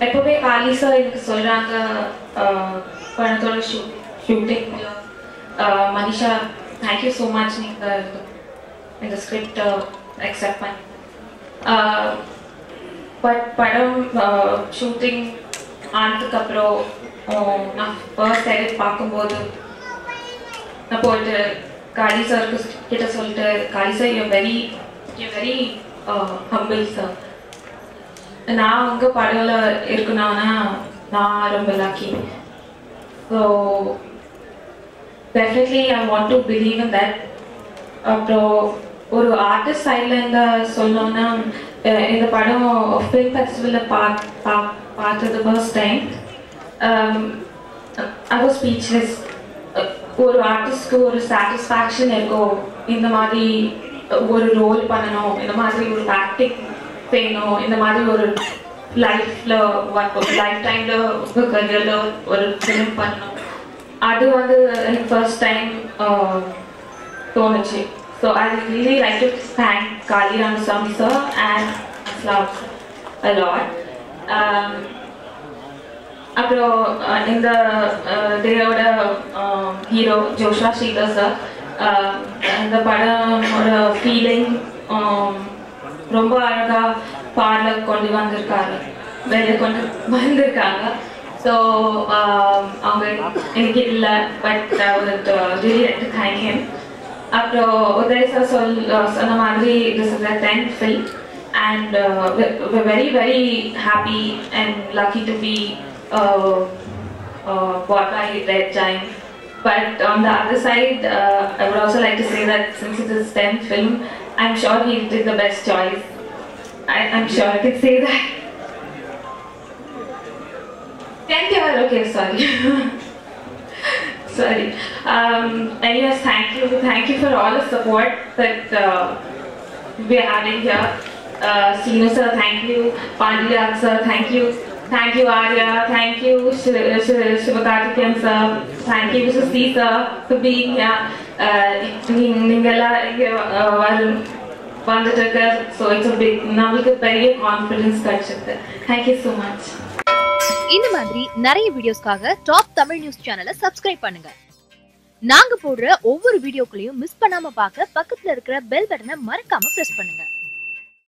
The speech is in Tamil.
எப்போவே காலி சார் எனக்கு சொல்கிறாங்க படத்தோட ஷூ shooting Manisha thank you so much நீங்கள் இந்த ஸ்கிரிப்ட் அக்செப்ட் பண்ணி பட் படம் ஷூட்டிங் ஆனதுக்கப்புறம் நான் ஃபர்ஸ்ட் எடிட் பார்க்கும்போது நான் போயிட்டு காளி சாருக்கு கிட்ட சொல்லிட்டு Kali sir you very you very humble sir நான் உங்க படம்ல இருக்கணும்னா நான் ரொம்ப lucky so definitely I want to believe in that அப்புறம் ஒரு ஆர்டிஸ்ட் சைட்ல இருந்து சொல்லணும்னா அஹ் இந்த படம் ஃபிலிம் ஃபெஸ்டிவலில் பா பா பார்த்தது first time I was speechless ஒரு ஆர்டிஸ்ட்க்கு ஒரு சாட்டிஸ்ஃபேக்ஷன் இருக்கும் இந்த மாதிரி ஒரு ரோல் பண்ணணும் இந்த மாதிரி ஒரு ஆக்டிங் செய்யணும் இந்த மாதிரி ஒரு லைஃப்ல லைஃப் டைம்ல உங்க கரியர்ல ஒரு ஃபிலிம் பண்ணணும் அது வந்து எனக்கு ஃபர்ஸ்ட் டைம் தோணுச்சு so I really like to thank Kali Ramasamy sir and Aslam sir a lot அப்புறம் அஹ், இந்த டேயோட ஹீரோ ஜோஷா ஸ்ரீதர் சார் இந்த படமோட ஃபீலிங் ரொம்ப அழகா பாடல கொண்டு வந்திருக்காரு வெளியே கொண்டு வந்திருக்காங்க ஸோ அவங்க எனக்கு இல்லை but really to thank him அப்புறம் உதய் சார் சொல் சொன்ன மாதிரி this is a tenth film and uh, we're, we're very very happy and lucky to be uh, uh, bought by Red Giant. But on the other side, uh, I would also like to say that since it is 10th film, I'm sure he did the best choice. I, I'm sure I can say that. 10th year, okay, sorry. sorry. Um, anyways, thank you. Thank you for all the support that uh, we are having here. Uh, Sinu sir, thank you. Pandya sir, thank you. Thank you, Arya. Thank you, Sh- Sh- Shivakarthikeyan sir. Thank you, Mr. C sir, for being here. Uh, நீங்க- நீங்கெல்லாம் இங்க uh, வரும் வந்துட்டு இருக்க ஸோ இட்ஸ் பிக் நம்மளுக்கு பெரிய கான்ஃபிடன்ஸ் கிடைச்சிருக்கு தேங்க்யூ ஸோ மச் இந்த மாதிரி நிறைய வீடியோஸ்க்காக டாப் தமிழ் நியூஸ் சேனலை சப்ஸ்கிரைப் பண்ணுங்க நாங்க போடுற ஒவ்வொரு வீடியோக்களையும் மிஸ் பண்ணாம பார்க்க பக்கத்துல இருக்கிற பெல் பட்டனை மறக்காம பிரஸ் பண்ணுங்க